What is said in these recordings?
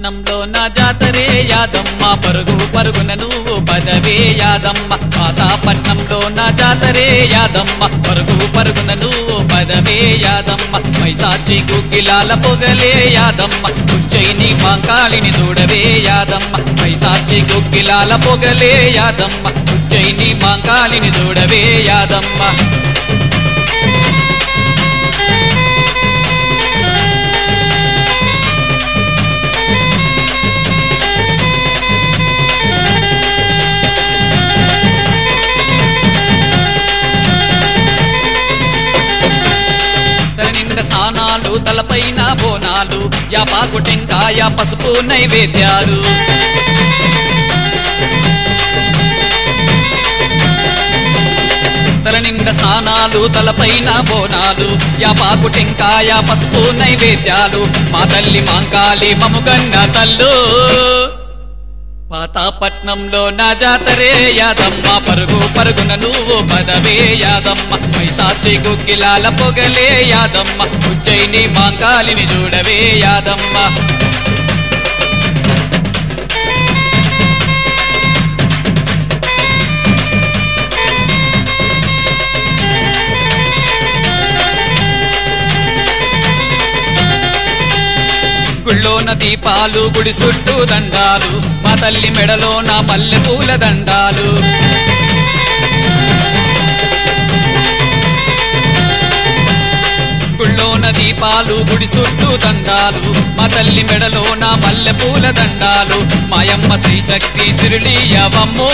పట్నంలో నా జాతరే యాదమ్మ పరుగు పరుగున నువ్వు పదవే యాదమ్మ పాతాపట్నంలో నా జాతరే యాదమ్మ పరుగు పరుగున నువ్వు పదవే యాదమ్మ మైసాచి గుగ్గిలాల పొగలే యాదమ్మ ఉజ్జయిని మాంకాళిని చూడవే యాదమ్మ మైసాచి గుగ్గిలాల పొగలే యాదమ్మ ఉజ్జయిని మాంకాళిని చూడవే యాదమ్మ తల నిండా స్నానాలు తలపైన బోనాలు యాపాకు టెంకాయ పసుపు నైవేద్యాలు తల నిండా స్నానాలు తలపైన బోనాలు యాపాకు టెంకాయ పసుపు నైవేద్యాలు మా తల్లి మాంకాలి మముగన్న తల్లు పాతాపట్నంలో నా జాతరే యాదమ్మ పరుగు పరుగున నువ్వు పదవే యాదమ్మ మైసాచి గుగ్గిలాల పొగలే యాదమ్మ ఉజ్జయిని మాంకాలిని చూడవే యాదమ్మ గుళ్ళోన దీపాలు గుడి చుట్టూ దండాలు మా తల్లి మెడలోన మల్లె పూల దండాలు గుళ్ళోన దీపాలు గుడి చుట్టూ దండాలు మా తల్లి మెడలోన మల్లె పూల దండాలు మాయమ్మ శ్రీశక్తి సిరులీయవమ్మో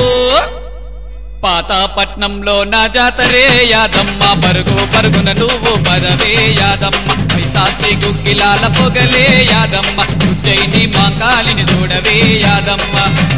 పాతాపట్నంలో నా జాతరే యాదమ్మ పరుగు పరుగున నువ్వు పదవే యాదమ్మ పైసాచి గుగ్గిలాల పొగలే యాదమ్మ ఉజ్జయిని మాంకాలిని చూడవే యాదమ్మ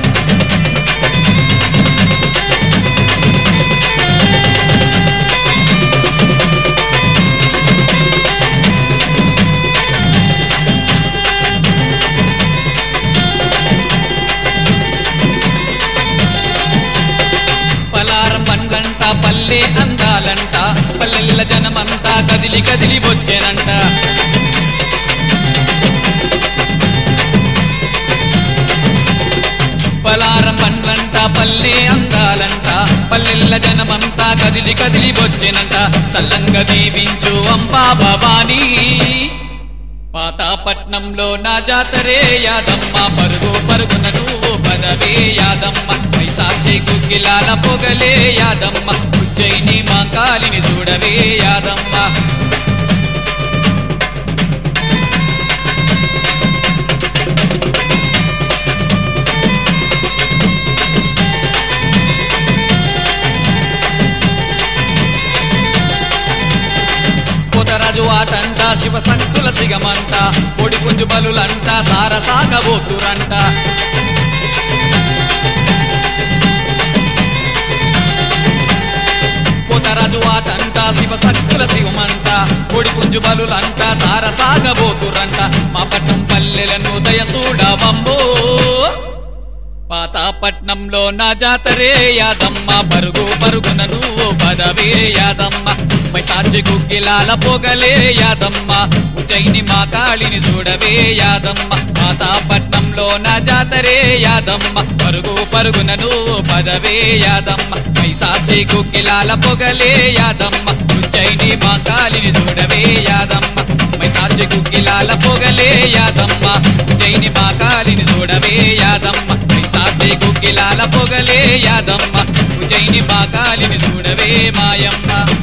పలారం పండంట పల్లె అందాలంట పల్లెల్ల జనమంతా కదిలి కదిలి వచ్చేనంట పలారం పండ్లంట పల్లె అందాలంట పల్లెల్ల జనమంతా కదిలి కదిలి వచ్చేనంట సల్లంగా దీవించు అంబా భవానీ పాతాపట్నంలో నా జాతరే యాదమ్మ పరుగు పరుగున నువ్వు పదవే యాదమ్మ పైసాచి గుగ్గిలాల పొగలే యాదమ్మ ఉజ్జయిని మాంకాలిని చూడవే యాదమ్మ పోతరాజు ఆటంట శివ శక్తుల సిగమంట పొడి పుంజు బలులంట సారసాగబోతురంట పోతరాజు ఆటంట శివ శక్తుల శివమంట పొడి పుంజు బలులంట సారసాగబోతురంట మా పట్టం పల్లెలను దయసూడవంబో పాతాపట్నంలో నా జాతరే యాదమ్మ పరుగు పరుగున నువ్వు పదవే యాదమ్మ మైసాచి గుగ్గిలాల పొగలే యాదమ్మ ఉజ్జయిని మా కాళిని చూడవే యాదమ్మ పాతాపట్నంలో నా జాతరే యాదమ్మ పరుగు పరుగున నువ్వు పదవే యాదమ్మ మైసాచి గుగ్గిలాల పొగలే యాదమ్మ ఉజ్జయిని మా కాళిని చూడవే యాదమ్మ మైసాచి గుగ్గిలాల పొగలే యాదమ్మ ఉజ్జయిని మా కాళిని చూడవే యాదమ్మ మైసాచి గుగ్గిలాల పొగలే యాదమ్మ ఉజ్జయిని మా కాళిని చూడవే మాయమ్మ